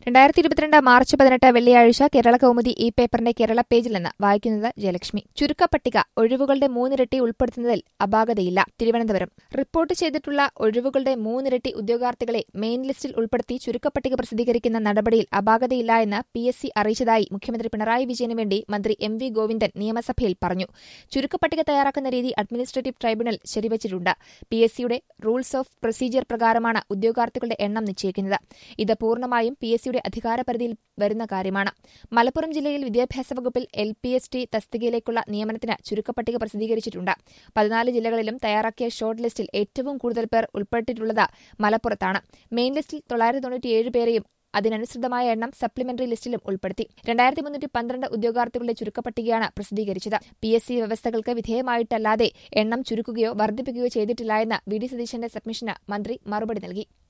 രണ്ടായിരത്തി ഇരുപത്തിരണ്ട് മാർച്ച് പതിനെട്ട് വെള്ളിയാഴ്ച കേരള കൗമുദി ഈ പേപ്പറിന്റെ കേരള പേജിൽ നിന്ന് വായിക്കുന്നത് ജയലക്ഷ്മി ചുരുക്കപ്പട്ടിക ഒഴിവുകളുടെ മൂന്നിരട്ടി ഉൾപ്പെടുത്തുന്നതിൽ അപാകതയില്ല തിരുവനന്തപുരം റിപ്പോർട്ട് ചെയ്തിട്ടുള്ള ഒഴിവുകളുടെ മൂന്നിരട്ടി ഉദ്യോഗാർത്ഥികളെ മെയിൻ ലിസ്റ്റിൽ ഉൾപ്പെടുത്തി ചുരുക്കപ്പട്ടിക പ്രസിദ്ധീകരിക്കുന്ന നടപടിയിൽ അപാകതയില്ല എന്ന് പി എസ് സി അറിയിച്ചതായി മുഖ്യമന്ത്രി പിണറായി വിജയന് വേണ്ടി മന്ത്രി എം വി ഗോവിന്ദൻ നിയമസഭയിൽ പറഞ്ഞു ചുരുക്കപ്പട്ടിക തയ്യാറാക്കുന്ന രീതി അഡ്മിനിസ്ട്രേറ്റീവ് ട്രൈബ്യൂണൽ ശരിവച്ചിട്ടുണ്ട് പി എസ് സിയുടെ റൂൾസ് ഓഫ് പ്രൊസീജിയർ പ്രകാരമാണ് ഉദ്യോഗാർത്ഥികളുടെ എണ്ണം നിശ്ചയിക്കുന്നത് ഇത് പൂർണ്ണമായും പി എസ് സിയുടെ അധികാരപരിധിയിൽ വരുന്ന കാര്യമാണ് മലപ്പുറം ജില്ലയിൽ വിദ്യാഭ്യാസ വകുപ്പിൽ എൽ പി എസ് ടി തസ്തികയിലേക്കുള്ള നിയമനത്തിന് ചുരുക്കപ്പട്ടിക പ്രസിദ്ധീകരിച്ചിട്ടുണ്ട് പതിനാല് ജില്ലകളിലും തയ്യാറാക്കിയ ഷോർട്ട് ലിസ്റ്റിൽ ഏറ്റവും കൂടുതൽ പേർ ഉൾപ്പെട്ടിട്ടുള്ളത് മലപ്പുറത്താണ് മെയിൻ ലിസ്റ്റിൽ തൊള്ളായിരത്തി തൊണ്ണൂറ്റിയേഴ് പേരെയും അതിനനുസൃതമായ എണ്ണം സപ്ലിമെന്ററി ലിസ്റ്റിലും ഉൾപ്പെടുത്തി രണ്ടായിരത്തി മുന്നൂറ്റി പന്ത്രണ്ട് ഉദ്യോഗാർത്ഥികളുടെ ചുരുക്കപ്പട്ടികയാണ് പ്രസിദ്ധീകരിച്ചത് പി എസ് സി വ്യവസ്ഥകൾക്ക് വിധേയമായിട്ടല്ലാതെ എണ്ണം ചുരുക്കുകയോ വർദ്ധിപ്പിക്കുകയോ ചെയ്തിട്ടില്ല എന്ന് വി ഡി സതീശന്റെ സബ്മിഷന് മന്ത്രി മറുപടി നൽകി